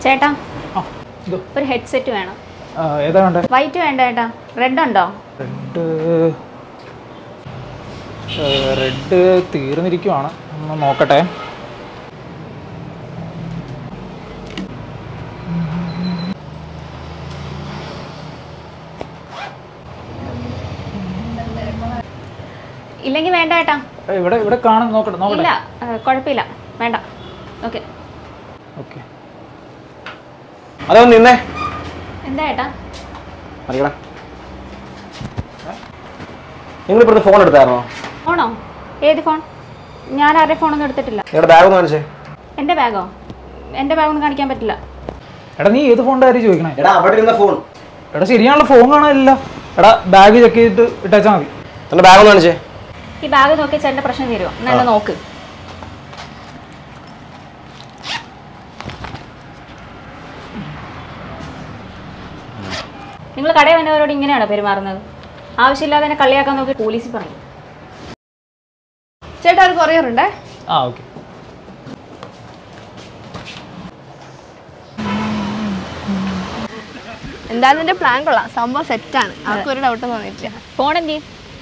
ചേട്ടാ ആ ഇതോ ഒരു ഹെഡ്സെറ്റ് വേണം ആ, ഏതാ വേണ്ടേ വൈറ്റ് വേണ്ട ചേട്ടാ റെഡ് ഉണ്ടോ റെഡ് റെഡ് തീർന്നിരിക്കുവാണ് ഒന്ന് നോക്കട്ടെ ഇല്ലെങ്കിൽ വേണ്ട ചേട്ടാ ഏ, ഇവിടെ ഇവിടെ കാണും നോക്കട്ടെ ഇല്ല നോക്കട്ടെ ആ, കുഴപ്പമില്ല വേണ്ട ഓക്കെ ഓക്കെ അതോ നിന്നേ എന്താ ചേട്ടാ അറിയടാ നിങ്ങൾ ഇപ്പോഴത്തെ ഫോൺ എടുത്തായിരുന്നോ ഫോണോ ഏത് ഫോൺ ഞാൻ ആരുടെ ഫോണൊന്നും എടുത്തിട്ടില്ല നിങ്ങളുടെ ബാഗ് ഒന്ന് കാണിച്ചേ എൻ്റെ ബാഗോ എൻ്റെ ബാഗൊന്നും കാണിക്കാൻ പറ്റില്ല എടാ നീ ഏത് ഫോണിൻ്റെ കാര്യം ചോദിക്കണേ എടാ അവിടെ ഇരുന്ന ഫോൺ എടാ ശരിയാണല്ലോ ഫോൺ കാണാനില്ല എടാ ബാഗ് ചെക്ക് ചെയ്തിട്ട് ഇട്ടേച്ചാൽ മതി നിന്റെ ബാഗ് ഒന്ന് കാണിച്ചേ ഈ ബാഗ് നോക്കി ചേട്ടൻ്റെ പ്രശ്നം തീരുമോ എന്നാ എന്നെ നോക്ക് നിങ്ങൾ കടയിൽ വന്നവരോട് ഇങ്ങനെയാണോ പെരുമാറുന്നത് ആവശ്യമില്ലാതെ എന്നെ കളിയാക്കാൻ നോക്കി പോലീസിൽ പറയും ചേട്ടാ ഒരു കൊറിയർ ഉണ്ടേ ആ ഓക്കെ എന്തായാലും നിന്റെ പ്ലാൻ കൊള്ളാം സംഭവം സെറ്റാണ് ആർക്കും ഒരു ഡൗട്ടും തോന്നിയിട്ടില്ല ഫോൺ എന്തി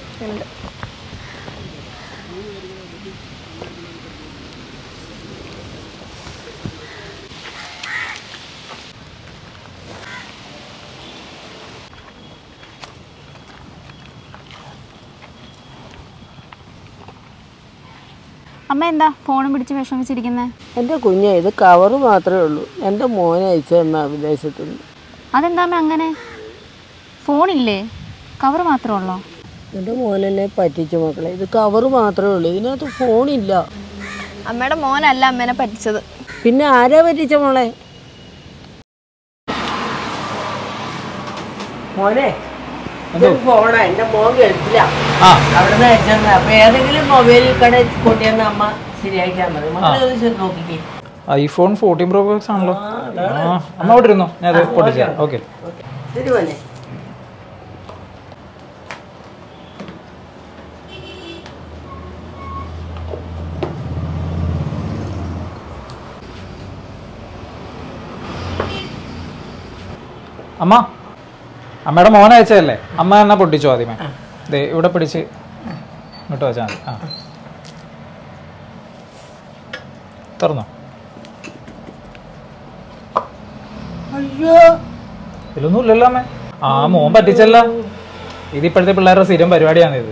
അമ്മ എന്താ ഫോണും പിടിച്ച് വിഷമിച്ചിരിക്കുന്നത് എൻ്റെ കുഞ്ഞെ ഇത് കവറ് മാത്രമേ ഉള്ളൂ എൻ്റെ മോനെ അയച്ചു തന്ന വിദേശത്തു നിന്ന് അതെന്താ അമ്മ അങ്ങനെ ഫോണില്ലേ കവർ മാത്രമുള്ളോ എൻ്റെ മോനെന്നെ പറ്റിച്ചു മക്കളെ ഇത് കവറ് മാത്രമേ ഉള്ളൂ ഇതിനകത്ത് ഫോണില്ല അമ്മയുടെ മോനല്ല അമ്മേനെ പറ്റിച്ചത് പിന്നെ ആരാ പറ്റിച്ച മോളെ മോനെ ഇതൊരു ഫോണാ എൻ്റെ മോൻ ഗൾഫില്ല ആ അവിടെ നിന്ന് അയച്ചു അപ്പൊ ഏതെങ്കിലും മൊബൈൽ കട കൊണ്ടുവന്ന അമ്മ ശരിയാക്കിയാൽ മതി മക്കളെ ഒന്ന് ചെന്ന് നോക്കിക്കേ ഐഫോൺ ഫോർട്ടീൻ പ്രോ മാക്സ് ആണല്ലോ ആ അമ്മ അവിടെ ഇരുന്നോ ഞാൻ അത് പൊട്ടിച്ചാ ഓക്കെ ശരി മോനെ അമ്മ അമ്മയുടെ മോൻ അയച്ചതല്ലേ അമ്മ എന്നാ പൊട്ടിച്ചോ ആദ്യമേ ദേ ഇവിടെ പിടിച്ച് ഇങ്ങോട്ട് വെച്ചാൽ മതി ആ തുറന്നോ അയ്യോ ഇതിലൊന്നും ഇല്ലല്ലോ അമ്മേ ആ മോൻ പറ്റിച്ചല്ല ഇത് ഇപ്പോഴത്തെ പിള്ളേരുടെ സ്ഥിരം പരിപാടിയാണ് ഇത്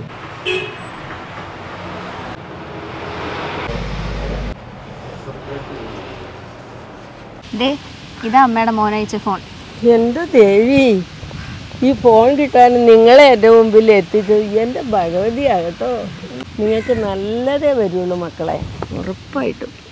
ദേ ഇതാ അമ്മയുടെ മോനയച്ച ഫോൺ എൻ്റെ ദേവി ഈ ഫോൺ കിട്ടാൻ നിങ്ങളെ എൻ്റെ മുമ്പിൽ എത്തിച്ചു എൻ്റെ ഭഗവതിയാകട്ടോ നിങ്ങൾക്ക് നല്ലതേ വരുള്ളൂ മക്കളെ ഉറപ്പായിട്ടും